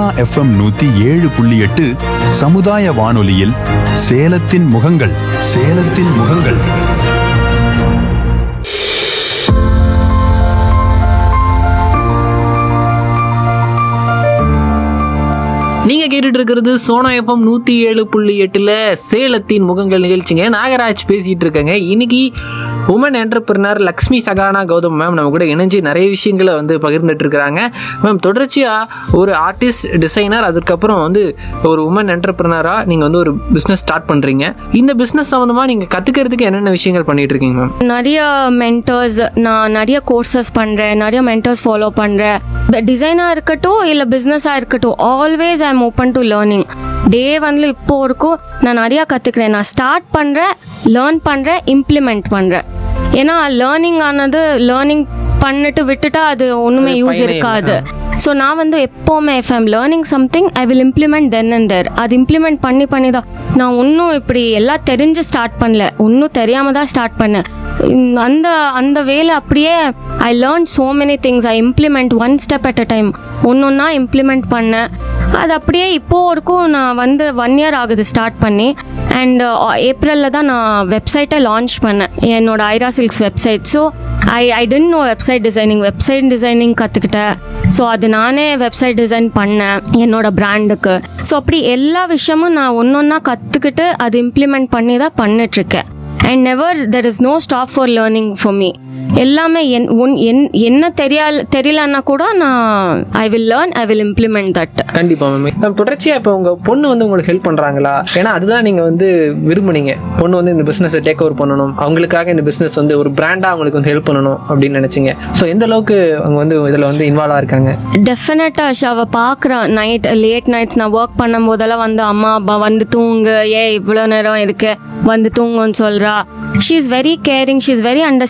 FM நூத்தி ஏழு புள்ளி எட்டு சமுதாய வானொலியில் சேலத்தின் முகங்கள் சேலத்தின் முகங்கள் நீங்க கேட்டுட்டு இருக்கிறது சோனா எஃப்எம் நூத்தி ஏழு புள்ளி எட்டுல சேலத்தின் முகங்கள் நிகழ்ச்சிங்க நாகராஜ் பேசிட்டு இருக்கேங்க இன்னைக்கு woman entrepreneur Lakshmi Sahana Gautham ma'am நம்ம கூட இணைஞ்சு நிறைய விஷயங்களை வந்து பகிர்ந்துட்டு இருக்கிறாங்க மேம் தொடர்ச்சியா ஒரு ஆர்டிஸ்ட் டிசைனர் அதுக்கப்புறம் வந்து ஒரு உமன் என்டர்பிரினரா நீங்க வந்து ஒரு பிசினஸ் ஸ்டார்ட் பண்றீங்க இந்த பிசினஸ் சம்பந்தமா நீங்க கத்துக்கிறதுக்கு என்னென்ன விஷயங்கள் பண்ணிட்டு இருக்கீங்க மேம் நிறைய மென்டர்ஸ் நான் நிறைய கோர்சஸ் பண்ணுறேன் நிறைய மென்டர்ஸ் ஃபாலோ பண்ணுறேன் டிசைனாக இருக்கட்டும் இல்லை பிஸ்னஸாக இருக்கட்டும் always I am open to learning day வந்து இப்போ வரைக்கும் நான் நிறையா கற்றுக்கிறேன் நான் ஸ்டார்ட் பண்ணுறேன் லேர்ன் பண்ணுறேன் இம்ப்ளிமெண்ட் பண்ணுறேன் ஏன்னா லேர்னிங் ஆனது லேர்னிங் பண்ணிட்டு விட்டுட்டா அது ஒன்றுமே அது யூஸ் பயனே இருக்காது இல்லை. ஸோ நான் வந்து எப்போவுமே if I'm learning something I will implement then and there அது இம்ப்ளிமெண்ட் பண்ணி பண்ணி தான் நான் இன்னும் இப்படி எல்லாம் தெரிஞ்சு ஸ்டார்ட் பண்ணல இன்னும் தெரியாம தான் ஸ்டார்ட் பண்ணேன் உம், அந்த அந்த வேலை அப்படியே I learn so many things I implement one step at a time ஒன்று ஒன்றா இம்ப்ளிமெண்ட் பண்ணேன் அது அப்படியே இப்போ வரைக்கும் நான் வந்து ஒன் இயர் ஆகுது ஸ்டார்ட் பண்ணி அண்ட் ஏப்ரலில் தான் நான் வெப்சைட்டை லான்ச் பண்ணேன் என்னோட Aira silks website so I I didn't know website designing website designing கற்றுக்கிட்டேன் ஸோ அது நானே வெப்சைட் டிசைன் பண்ணேன் என்னோட பிராண்டுக்கு ஸோ அப்படி எல்லா விஷயமும் நான் ஒன்று ஒன்றா கற்றுக்கிட்டு அது இம்ப்ளிமெண்ட் பண்ணி தான் பண்ணிட்டுருக்கேன் and never there is no stop for learning for me எல்லாமே என் ஒன் என் என்ன தெரியா தெரியலன்னா கூட நான் I will learn I will implement that கண்டிப்பா மேம் மேம் தொடர்ச்சியா இப்போ உங்க பொண்ணு வந்து உங்களுக்கு ஹெல்ப் பண்றாங்களா ஏன்னா அதுதான் நீங்க வந்து விரும்புனீங்க பொண்ணு வந்து இந்த பிசினஸ் டேக் ஓவர் பண்ணணும் அவங்களுக்காக இந்த பிசினஸ் வந்து ஒரு பிராண்டா அவங்களுக்கு வந்து ஹெல்ப் பண்ணணும் அப்படின்னு நினைச்சீங்க ஸோ எந்த அளவுக்கு அவங்க வந்து இதுல வந்து இன்வால்வ் இருக்காங்க டெஃபினட்டாக அவ பார்க்குறான் நைட் லேட் நைட்ஸ் நான் ஒர்க் பண்ணும் போதெல்லாம் வந்து அம்மா அப்பா வந்து தூங்கு ஏன் இவ்வளோ நேரம் இருக்கு வந்து தூங்குன்னு சொல்றா she is very caring she is very under